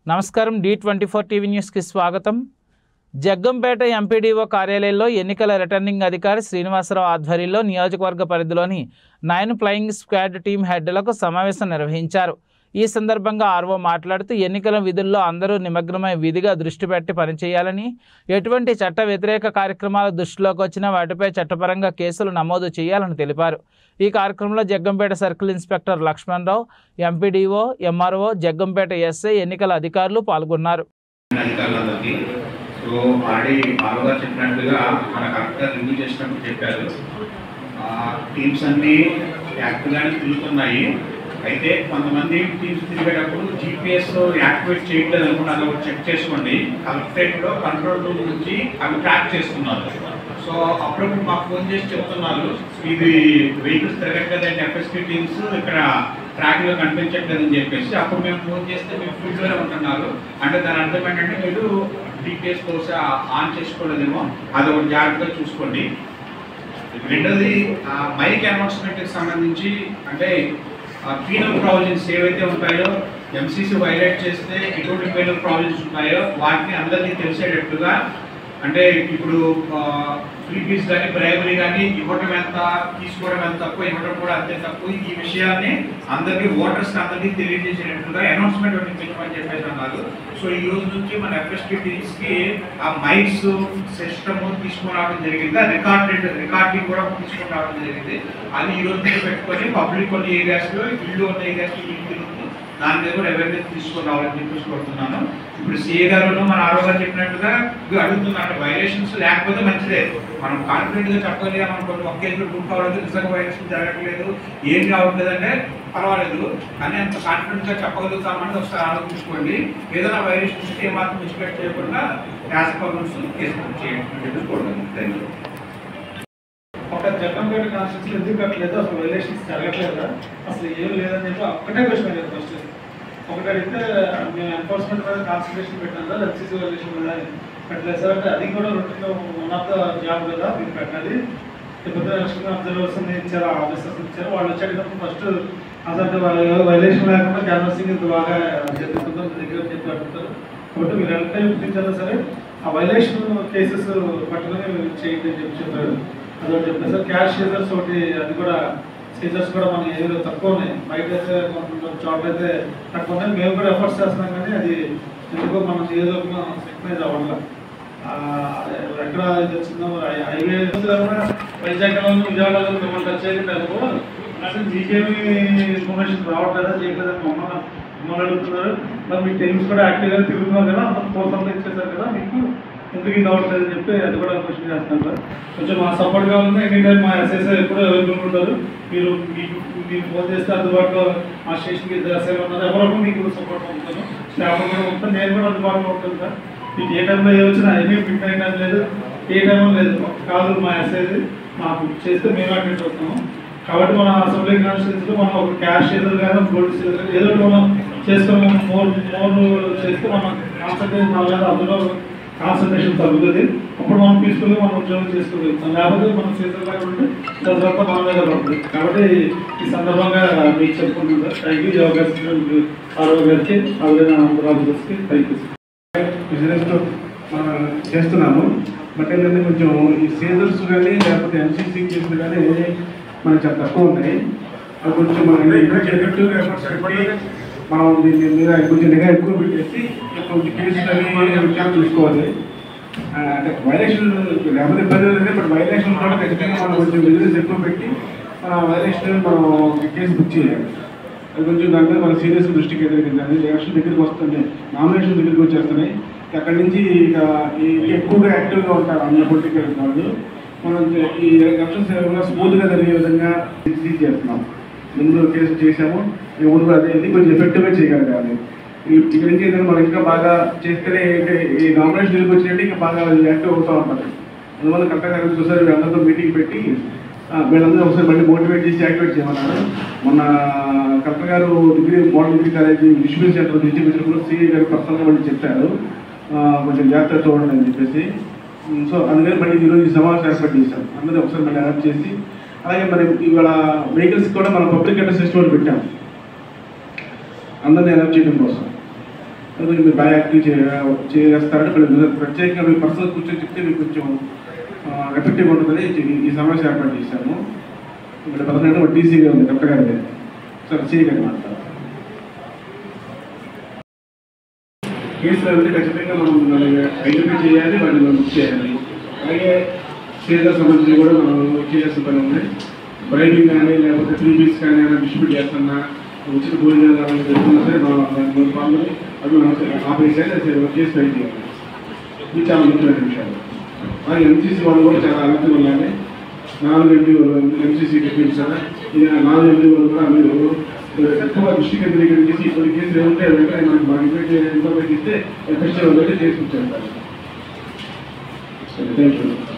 నమస్కారం D twenty four TV న్యూస్కి స్వాగతం జగ్గంపేట ఎంపీడీఓ కార్యాలయంలో ఎన్నికల రిటర్నింగ్ అధికారి శ్రీనివాసరావు ఆధ్వర్యంలో నియోజకవర్గ పరిధిలోని నైన్ ఫ్లయింగ్ స్క్వాడ్ టీం హెడ్లకు సమావేశం నిర్వహించారు ఈ సందర్భంగా ఆర్వో మాట్లాడుతూ ఎన్నికల విధుల్లో అందరూ నిమగ్నమై విధిగా దృష్టి పెట్టి పనిచేయాలని ఎటువంటి చట్ట వ్యతిరేక కార్యక్రమాలు దృష్టిలోకి వచ్చినా వాటిపై చట్టపరంగా కేసులు నమోదు చేయాలని తెలిపారు ఈ కార్యక్రమంలో Jaggampeta circle inspector Lakshmanarao MPDO MRO Jaggampeta SI ఎన్నికల అధికారులు పాల్గొన్నారు అధికారులందరికీ సో ఆడి బాగా చెప్పినట్లుగా మన కరెక్ట్గా రివ్యూ చేసినప్పుడు చెప్పారు టీమ్స్ అన్నీ యాక్టివ్గానే తిరుగుతున్నాయి అయితే కొంతమంది టీమ్స్ తిరిగేటప్పుడు జీపీఎస్ యాక్టివేట్ చేయట్లేదు అనుకుంటే అది ఒకటి చెక్ చేసుకోండి కలెక్టరేట్లో కంట్రోల్ రూమ్ నుంచి అవి ట్రాక్ చేస్తున్నారు సో అప్పుడప్పుడు మాకు ఫోన్ చేసి చెప్తున్నారు ఇది వెహికల్స్ తిరగట్లేదండి ఎఫ్ఎస్పీ టీమ్స్ ఇక్కడ ట్రాక్ లో కనిపించట్లేదని చెప్పేసి అప్పుడు మేము ఫోన్ చేస్తే మీరు ఫుడ్ లోనే ఉంటున్నారు అంటే దాని అర్థం ఏంటంటే మీరు డీటెయిల్స్ బహుశా ఆన్ చేసుకోలేదేమో అది ఒకటి జాగ్రత్తగా చూసుకోండి రెండోది మైక్ అనౌన్స్మెంట్ కి సంబంధించి అంటే పీనల్ ప్రావిజన్స్ ఏవైతే ఉంటాయో ఎంసీసీ వైలేట్ చేస్తే ఎటువంటి పీనల్ ప్రావిజన్స్ ఉంటాయో వాటిని అందరికీ తెలిసేటట్టుగా అంటే ఇప్పుడు ఫ్రీ ఫీస్ కానీ ప్రైమరీ కానీ ఇవ్వడం ఎంత తీసుకోవడం ఎంత తక్కువ ఇవ్వడం కూడా అంతే తక్కువ ఈ విషయాన్ని అందరికీ ఓటర్స్ అందరికీ తెలియజేసేటట్టుగా అనౌన్స్మెంట్ ఒకటి పెట్టమని చెప్పేసి అన్నారు సో ఈ రోజు నుంచి మన ఎఫ్ఎస్టీ టీమ్స్ కి ఆ మైక్స్ సిస్టమ్ తీసుకొని రావడం జరిగింది ఆ రికార్డెడ్ రికార్డింగ్ కూడా తీసుకొని రావడం జరిగింది అది ఈ రోజు నుంచి పెట్టుకొని పబ్లిక్ కొన్ని ఏరియాస్ లో ఇల్లు ఉన్న ఏరియాస్ లో ఇల్లు తిరుగుతూ దాని మీద కూడా అవేర్నెస్ తీసుకొని రావాలని చెప్పేసి కోరుతున్నాను ఇప్పుడు సీఏ గారు మన ఆరో గారు చెప్పినట్టుగా ఇవి అడుగుతున్నారు వైలేషన్స్ లేకపోతే మంచిదే మనం కాన్ఫిడెంట్ గా చెప్పాలి మనం కొన్ని ఒక్క కేసులు బుక్ అవ్వలేదు నిజంగా వైలేషన్ జరగట్లేదు ఏం కావట్లేదు అంటే పర్వాలేదు కానీ అంత కాన్ఫిడెంట్ గా చెప్పగలుగుతామని ఒకసారి ఆలోచించుకోండి ఏదైనా వైలేషన్ ఉంటే మాత్రం ఎక్స్పెక్ట్ చేయకుండా యాజ్ పర్మన్స్ కేసు బుక్ చేయండి అని చెప్పేసి కోరుతున్నాను థ్యాంక్ యూ ఒక జగన్పేట కాన్స్టిట్యూన్సీ ఎందుకు కట్టలేదు అసలు వైలేషన్స్ జరగట్లేదా అసలు ఏం లేదని చెప్పి ఒక్కటే క్వశ్చన్ అడిగారు ఫస్ట్ ఒకటి అడిగితే మేము ఎన్ఫోర్స్మెంట్ మీద కాన్సన్ట్రేషన్ పెట్టాం కదా ఎఫ్సీసీ వైలేషన్ మీద పెట్టలేదు సార్ అంటే అది కూడా routine one of the job కదా మీరు పెట్టాలి లేకపోతే ఎలక్షన్ అబ్జర్వర్స్ ఇచ్చారు ఆఫీసర్స్ ఇచ్చారు వాళ్ళు వచ్చేటప్పుడు ఫస్ట్ అసలు వైలేషన్ లేకుండా క్యాన్వసింగ్ ఇంత బాగా జరుగుతుందో మీ దగ్గర అని చెప్పి అడుగుతారు కాబట్టి మీరు ఎంత చూపించాలో సరే ఆ వైలేషన్ కేసెస్ పట్టుకొని చేయండి అని చెప్పి చెప్పారు అదొకటి చెప్పారు సార్ క్యాష్ సీజర్స్ ఒకటి అది కూడా సీజర్స్ కూడా మన ఏరియాలో తక్కువ ఉన్నాయి బయట అయితే కొంత చోట్ల అయితే తక్కువ ఉన్నాయి మేము కూడా ఎఫర్ట్స్ చేస్తున్నాం కానీ అది ఎందుకో మన నియోజకవర్గం సింక్రైజ్ అవ్వట్లేదు ఎక్కడ ఇది వచ్చిందో మరి హైవే వైజాగ్లో విజయవాడలో మిమ్మల్ని టచ్ అయ్యింది అనుకో అసలు మీకేమి ఇన్ఫర్మేషన్ రావట్లేదా చేయట్లేదని మమ్మల్ని మమ్మల్ని అడుగుతున్నారు మరి మీ టీమ్స్ కూడా యాక్టివ్గా తిరుగుతున్నారు కదా అంత ఫోర్స్ ఇచ్చేసారు కదా మీకు ఎందుకు ఇది అవ్వట్లేదు అని చెప్పి అది కూడా క్వశ్చన్ చేస్తాను సార్ కొంచెం మా సపోర్ట్ కావాలంటే ఎనీ టైం మా ఎస్ఎస్ఐ ఎప్పుడు అవైలబుల్ ఉంటారు మీరు మీకు మీరు ఫోన్ చేస్తే అందుబాటులో మా స్టేషన్కి ఇద్దరు ఎస్ఐలు ఉన్నారు ఎవరొకరు మీకు సపోర్ట్ ఉంటాను స్టాఫ్ కూడా ఉంటాను నేను కూడా అందుబాటులో ఉంటాను సార్ మీకు ఏ టైంలో ఏ వచ్చినా ఏమీ మిడ్ నైట్ అని లేదు ఏ టైంలో లేదు కాదు మా ఎస్ఐది మాకు చేస్తే మేము అటెండ్ అవుతాము కాబట్టి మన అసెంబ్లీ కాన్స్టిట్యూన్సీలో మనం ఒక క్యాష్ ఏదో కానీ గోల్డ్ సీజర్ ఏదో ఒకటి మనం చేసుకొని మోర్ మోర్ చేస్తే మనం కాన్సన్ట్రేషన్ కావాలి అందులో కాన్సన్ట్రేషన్ తగ్గుతుంది అప్పుడు మనం పీస్ఫుల్గా మనం ఉద్యోగం చేసుకోగలుగుతాం లేకపోతే మనం సీజన్ లాగా ఉంటే దాని తర్వాత మన మీద పడుతుంది కాబట్టి ఈ సందర్భంగా మీకు చెప్పుకుంటున్నాను సార్ థ్యాంక్ యూ అవకాశం ఆరోగ్య గారికి అలాగే ఆంధ్రరాజు గారికి థ్యాంక్ యూ బిజినెస్ మనం చేస్తున్నాము బట్ ఏంటంటే కొంచెం ఈ సీజర్స్ కానీ లేకపోతే ఎంసీసీ కేసులు కానీ మనకి చాలా తక్కువ ఉన్నాయి అది కొంచెం మనం ఎఫెక్టివ్గా ఎఫర్ట్స్ పెట్టి మనం దీని మీద కొంచెం నిఘా ఎక్కువ పెట్టేసి కొంచెం కేసులు అవి విషయాలు చూసుకోవాలి ఆ, అంటే వైలేషన్ లేకపోతే ఇబ్బంది లేదు బట్ వైలేషన్ కూడా ఖచ్చితంగా మనం కొంచెం బిజినెస్ ఎక్కువ పెట్టి వైలేషన్ మనం కేసు బుక్ చేయాలి అది కొంచెం దాని మీద మన సీరియస్ దృష్టికి ఎదురుకింది ఎలక్షన్ దగ్గరికి వస్తుంది నామినేషన్ దగ్గరికి వచ్చేస్తున్నాయి అక్కడి నుంచి ఇక ఈ ఎక్కువగా యాక్టివ్గా ఉంటారు అన్ని పొలిటికల్ వాళ్ళు మనం ఈ ఎలక్షన్స్ స్మూత్గా జరిగే విధంగా ఇది చేస్తున్నాం ముందు కేసు చేసాము ఈ ముందు అదే ఇది కొంచెం ఎఫెక్టివ్గా చేయగలగాలి ఈ ఇక్కడ నుంచి ఏదైనా మనం ఇంకా బాగా చేస్తేనే ఇంకా ఈ నామినేషన్ దగ్గరికి వచ్చినట్టు ఇంకా బాగా యాక్టివ్ అవుతూ ఉంటుంది అందువల్ల కరెక్ట్గా గారు ఒకసారి వీళ్ళందరితో మీటింగ్ పెట్టి ఆ, వీళ్ళందరూ ఒకసారి మళ్ళీ మోటివేట్ చేసి యాక్టివేట్ చేయమన్నారు మొన్న కలెక్టర్ గారు degree model degree college distribution centre distribution CA గారు పర్సనల్గా మళ్ళీ చెప్పారు ఆ, కొంచెం జాగ్రత్త చూడండి అని చెప్పేసి ఉమ్, సో అందుకని మళ్ళీ ఈరోజు ఈ సమావేశం ఏర్పాటు చేశాం అందరూ ఒకసారి మళ్ళీ యాడ్ చేసి అలాగే మరి ఇవాళ వెహికల్స్ కూడా మనం పబ్లిక్ అడ్రస్ సిస్టమ్ పెట్టాం అందరినీ అలర్ట్ చేయడం కోసం అది కొంచెం మీరు బాగా యాక్టివ్ చేస్తారంటే కొంచెం ప్రత్యేకంగా మీ పర్సనల్ కూర్చొని చెప్తే మీకు కొంచెం ఎఫెక్టివ్ ఉంటుందని ఈ- ఈ సమావేశం ఏర్పాటు చేశాము ఇక్కడ పదకొండు టీసీగా ఉంది డాక్టర్ గారి సార్ చేయగలి మాట్లాడారు కేసులు అంటే ఖచ్చితంగా మనం ఐడెంటిఫై చేయాలి వాటిని మనం బుక్ చేయాలి అలాగే సీజర్ సంబంధించి కూడా మనం చేయాల్సిన పని ఉంది బ్రైడింగ్ కానీ లేకపోతే త్రీ పీస్ కానీ ఏమైనా డిస్ట్రిబ్యూట్ చేస్తున్నా ఉచిత భోజనాలు కానీ పెడుతున్నా సరే మనం మనం పాల్గొని అవి మనం ఆపేసేయాలి అది వర్క్ చేసి ట్రై చేయాలి ఇది చాలా ముఖ్యమైన విషయాలు అలాగే ఎంసీసీ వాళ్ళు కూడా చాలా అలర్ట్గా ఉండాలి నాలుగు ఎంపీ వాళ్ళు ఎంసీసీ పెట్టించారు ఇది నాలుగు ఎంపీ వాళ్ళు కూడా మీరు ఎక్కువ దృష్టి కేంద్రీకరించేసి ఇప్పుడు కేసులు ఏముంటే వెంటనే మనకి మాకు ఇన్ఫర్మేషన్ ఇస్తే ఫెస్టివల్ చేసి కూర్చోండి థ్యాంక్ యూ